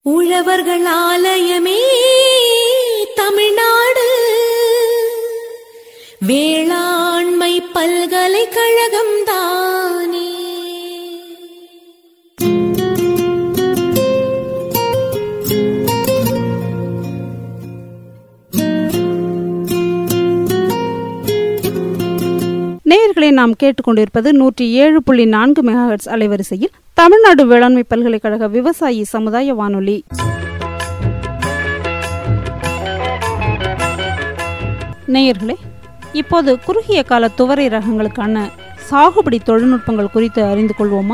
உழவர்கள் ஆலயமே தமிழ்நாடு வேளாண்மை பல்கலைக்கழகம் தானே நேயர்களை நாம் கேட்டுக்கொண்டிருப்பது நூற்றி ஏழு புள்ளி நான்கு மெகாஹெட்ஸ் அலைவரிசையில் தமிழ்நாடு வேளாண்மை பல்கலைக்கழக விவசாயி சமுதாய வானொலி நேயர்களே இப்போது குறுகிய கால துவரை ரகங்களுக்கான சாகுபடி தொழில்நுட்பங்கள் குறித்து அறிந்து கொள்வோமா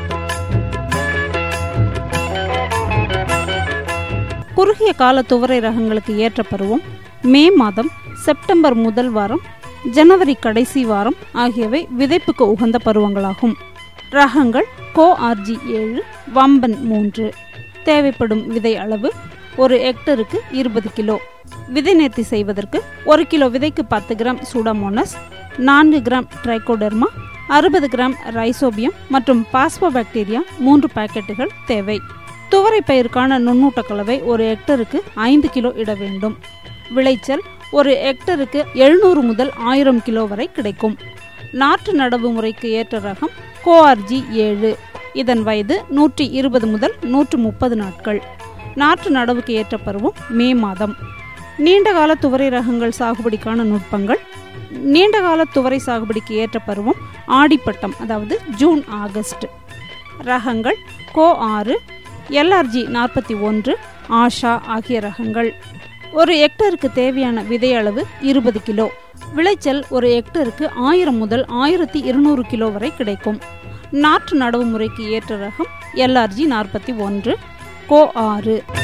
குறுகிய கால துவரை ரகங்களுக்கு ஏற்ற பருவம் மே மாதம் செப்டம்பர் முதல் வாரம் ஜனவரி கடைசி வாரம் ஆகியவை விதைப்புக்கு உகந்த பருவங்களாகும் ரகங்கள் கோ ஆர்ஜி ஏழு வம்பன் மூன்று தேவைப்படும் விதை அளவு ஒரு ஹெக்டருக்கு இருபது கிலோ விதை நேர்த்தி செய்வதற்கு ஒரு கிலோ விதைக்கு பத்து கிராம் சூடாமோனஸ் நான்கு கிராம் ட்ரைகோடெர்மா அறுபது கிராம் ரைசோபியம் மற்றும் பாஸ்போபாக்டீரியா மூன்று பாக்கெட்டுகள் தேவை துவரை பயிருக்கான நுண்ணூட்ட கலவை ஒரு ஹெக்டருக்கு ஐந்து கிலோ இட வேண்டும் விளைச்சல் ஒரு ஹெக்டருக்கு எழுநூறு முதல் ஆயிரம் கிலோ வரை கிடைக்கும் நாற்று நடவு முறைக்கு ஏற்ற ரகம் கோஆர்ஜி ஏழு இதன் வயது நூற்றி இருபது முதல் நூற்று முப்பது நாட்கள் நாற்று நடவுக்கு ஏற்ற பருவம் மே மாதம் நீண்டகால துவரை ரகங்கள் சாகுபடிக்கான நுட்பங்கள் நீண்டகால துவரை சாகுபடிக்கு ஏற்ற பருவம் ஆடிப்பட்டம் அதாவது ஜூன் ஆகஸ்ட் ரகங்கள் கோ ஆறு எல்ஆர்ஜி நாற்பத்தி ஒன்று ஆஷா ஆகிய ரகங்கள் ஒரு ஹெக்டருக்கு தேவையான விதை அளவு இருபது கிலோ விளைச்சல் ஒரு ஹெக்டருக்கு ஆயிரம் முதல் ஆயிரத்தி இருநூறு கிலோ வரை கிடைக்கும் நாற்று நடவு முறைக்கு ஏற்ற ரகம் எல்ஆர்ஜி நாற்பத்தி ஒன்று கோ ஆறு